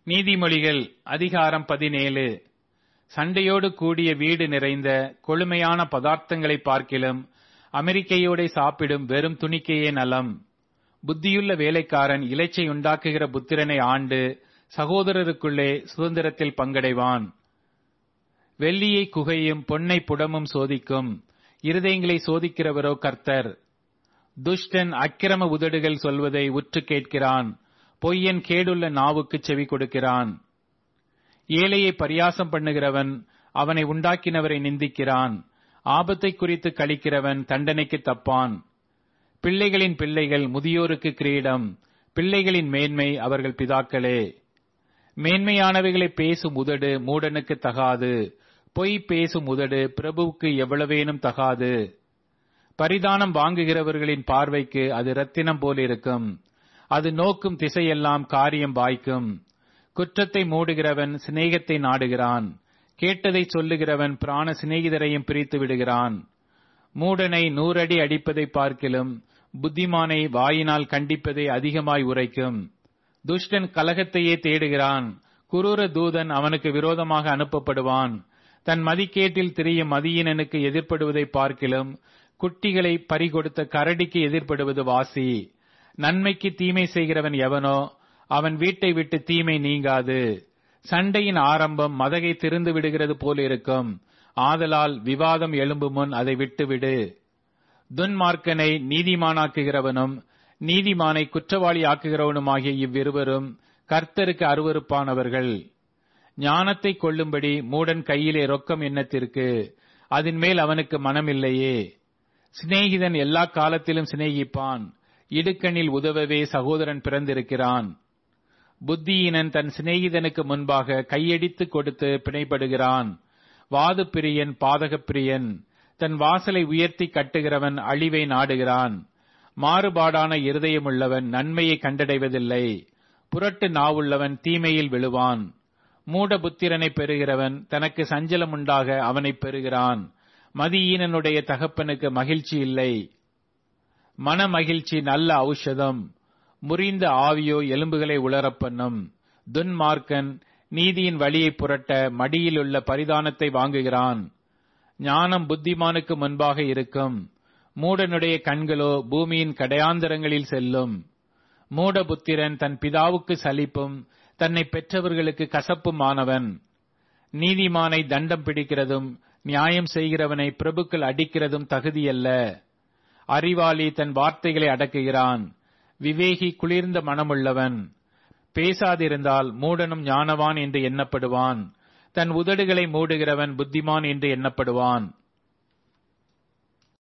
நீதிமொழிகள் அதிகாரம் பதினேழு சண்டையோடு கூடிய வீடு நிறைந்த கொழுமையான பதார்த்தங்களை பார்க்கிலும் அமெரிக்கையோடே சாப்பிடும் வெறும் துணிக்கையே நலம் புத்தியுள்ள வேலைக்காரன் இலைச்சை உண்டாக்குகிற புத்திரனை ஆண்டு சகோதரருக்குள்ளே சுதந்திரத்தில் பங்கடைவான் வெள்ளியை குகையும் பொன்னை புடமும் சோதிக்கும் இருதயங்களை சோதிக்கிறவரோ கர்த்தர் துஷ்டன் அக்கிரம உதடுகள் சொல்வதை உற்று கேட்கிறான் பொய்யன் கேடுள்ள நாவுக்கு செவி கொடுக்கிறான் ஏழையை பரியாசம் பண்ணுகிறவன் அவனை உண்டாக்கினவரை நிந்திக்கிறான் ஆபத்தை குறித்து கழிக்கிறவன் தண்டனைக்கு தப்பான் பிள்ளைகளின் பிள்ளைகள் முதியோருக்கு கிரீடம் பிள்ளைகளின் மேன்மை அவர்கள் பிதாக்களே மேன்மையானவைகளை பேசும் உதடு மூடனுக்கு தகாது பொய் பேசும் உதடு பிரபுவுக்கு எவ்வளவேனும் தகாது பரிதானம் வாங்குகிறவர்களின் பார்வைக்கு அது ரத்தினம் போலிருக்கும் அது நோக்கும் திசையெல்லாம் காரியம் வாய்க்கும் குற்றத்தை மூடுகிறவன் சிநேகத்தை நாடுகிறான் கேட்டதை சொல்லுகிறவன் பிராண சிநேகிதரையும் பிரித்து விடுகிறான் மூடனை நூறடி அடிப்பதை பார்க்கிலும் புத்திமானை வாயினால் கண்டிப்பதை அதிகமாய் உரைக்கும் துஷ்டன் கலகத்தையே தேடுகிறான் குரூர தூதன் அவனுக்கு விரோதமாக அனுப்பப்படுவான் தன் மதிக்கேட்டில் திரியும் மதியினனுக்கு எதிர்ப்படுவதை பார்க்கிலும் குட்டிகளை பறிகொடுத்த கரடிக்கு எதிர்ப்படுவது வாசி நன்மைக்கு தீமை செய்கிறவன் எவனோ அவன் வீட்டை விட்டு தீமை நீங்காது சண்டையின் ஆரம்பம் மதகை திருந்து விடுகிறது போல் இருக்கும் ஆதலால் விவாதம் எழும்பு முன் அதை விட்டுவிடு துன்மார்க்கனை நீதிமானாக்குகிறவனும் நீதிமானை குற்றவாளி ஆக்குகிறவனுமாகிய இவ்விருவரும் கர்த்தருக்கு அருவறுப்பானவர்கள் ஞானத்தை கொள்ளும்படி மூடன் கையிலே ரொக்கம் எண்ணத்திற்கு அதன் மேல் அவனுக்கு மனமில்லையே சிநேகிதன் எல்லா காலத்திலும் சிநேகிப்பான் இடுக்கண்ணில் உதவவே சகோதரன் பிறந்திருக்கிறான் புத்தியினன் தன் சிநேகிதனுக்கு முன்பாக கையடித்து கொடுத்து பிணைப்படுகிறான் வாது பிரியன் பாதகப் பிரியன் தன் வாசலை உயர்த்தி கட்டுகிறவன் அழிவை நாடுகிறான் மாறுபாடான இருதயமுள்ளவன் நன்மையை கண்டடைவதில்லை புரட்டு நாவுள்ளவன் தீமையில் விழுவான் மூட புத்திரனை பெறுகிறவன் தனக்கு சஞ்சலம் உண்டாக அவனை பெறுகிறான் மதியீனனுடைய தகப்பனுக்கு மகிழ்ச்சி இல்லை மன மகிழ்ச்சி நல்ல ஔஷதம் முறிந்த ஆவியோ எலும்புகளை உளரப்பண்ணும் துன்மார்க்கன் நீதியின் வழியை புரட்ட மடியிலுள்ள பரிதானத்தை வாங்குகிறான் ஞானம் புத்திமானுக்கு முன்பாக இருக்கும் மூடனுடைய கண்களோ பூமியின் கடையாந்தரங்களில் செல்லும் மூடபுத்திரன் தன் பிதாவுக்கு சலிப்பும் தன்னை பெற்றவர்களுக்கு கசப்புமானவன் நீதிமானை தண்டம் பிடிக்கிறதும் நியாயம் செய்கிறவனை பிரபுக்கள் அடிக்கிறதும் தகுதியல்ல அறிவாளி தன் வார்த்தைகளை அடக்குகிறான் விவேகி குளிர்ந்த மனமுள்ளவன் பேசாதிருந்தால் மூடனும் ஞானவான் என்று எண்ணப்படுவான் தன் உதடுகளை மூடுகிறவன் புத்திமான் என்று எண்ணப்படுவான்